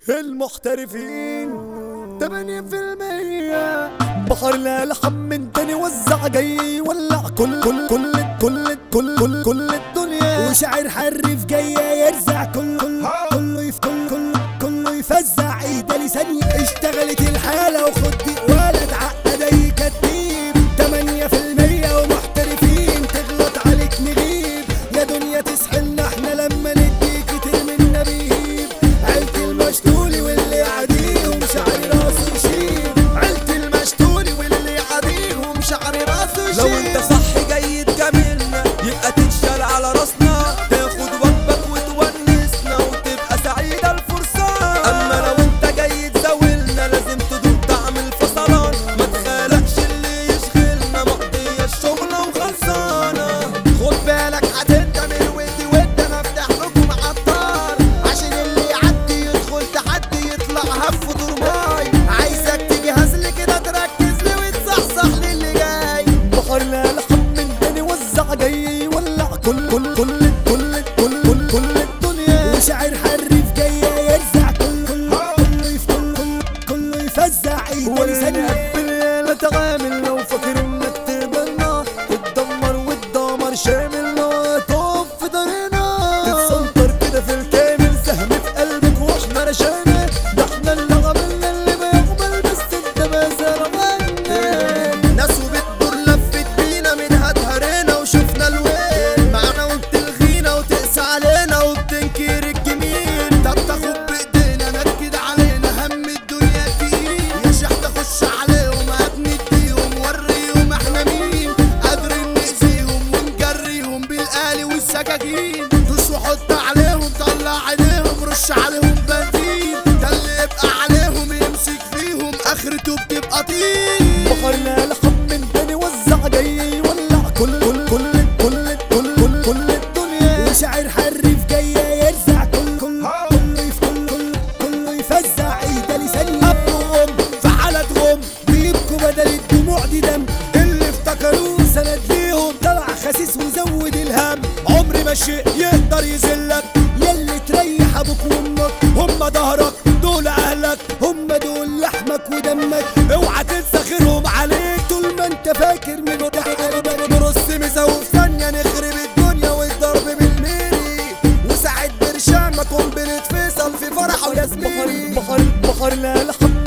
المحترفين تمانية في المية بحر لا لحم من تاني وزع جاي يولع كل كل كل كل كل كل كل الدنيا وشاعر حرف جاية يرزع كل كل كله يف كل كل كله يفزع ايده لسانية اشتغلت الحالة وخد دي ولا تعقد اي كتيب تمانية في المية ومحترفين تغلط عليك نغيب يا دنيا تسحلنا احنا لما نديك ترمي النبيب عيلة المشتولي واللي عاديهم شعري راسه يشيب عيلة المشتولي واللي عاديهم شعري راسه يشيب لو انت صح جاي تجاملنا يبقى تتشال على راسنا تاخد وجبك وتونسنا وتبقى سعيدة الفرصة اما لو انت جاي تزاولنا لازم تدوق طعم الفصلان ما تخالقش اللي يشغلنا مقضية الشغلة وخلصانة خد بالك هتندم الود ود انا افتح لكم عطار عشان اللي يعدي يدخل تحدي يطلع هف ودور ماي عايزك تجهز لي كده تركز لي وتصحصح لي اللي جاي بحر لا لحم من تاني وزع جاي يولع كل كل كل كل كل كل كل الدنيا وشاعر حرف جاي يرزع كل كل كله يف كل كل كله يفزع ايده لسانية بالليل تعامل لو فاكر انك تبنى تتدمر والدمر شامل لو تقف في طريقنا تتسنطر كده في الكامل سهم في قلبك واحنا رشانا ده احنا اللي عملنا اللي ما يقبل بس انت ما زرعنا ناس وبتدور لفت بينا منها اتهرينا وشفنا الويل معانا وبتلغينا وتقسى علينا وبتنكر الجميل طب تاخد بايدينا نكد علينا هم الدنيا تقيل يا شيخ تخش عليهم ابني اديهم وريهم احنا مين قادرين نأذيهم ونجريهم بالآلي والسكاكين دوس وحط عليهم طلع عينيهم رش عليهم بنزين ده اللي يبقى عليهم يمسك فيهم اخرته بتبقى طين بحرنا لحم من تاني وزع جاي يولع كل كل كل كل كل كل كل الدنيا وشاعر حرف جاي يرزع كل كل كله يف كل كل كله يفزع ايده لسانية اب وام في حالة غم بيبكوا بدل الدموع دي دم اللي افتكروه سند ليهم طلع خسيس وزود الهم عمر ما شيء يقدر يذلك يلي تريح ابوك وامك هم ظهرك دول اهلك هم دول لحمك ودمك اوعى تنسى خيرهم عليك طول ما انت فاكر من قلبك نرص مسا وفي ثانيه نخرب الدنيا والضرب بالميري وساعد برشام اكون بنت فيصل في فرح وياسمين بحر بحر بحر لا لحم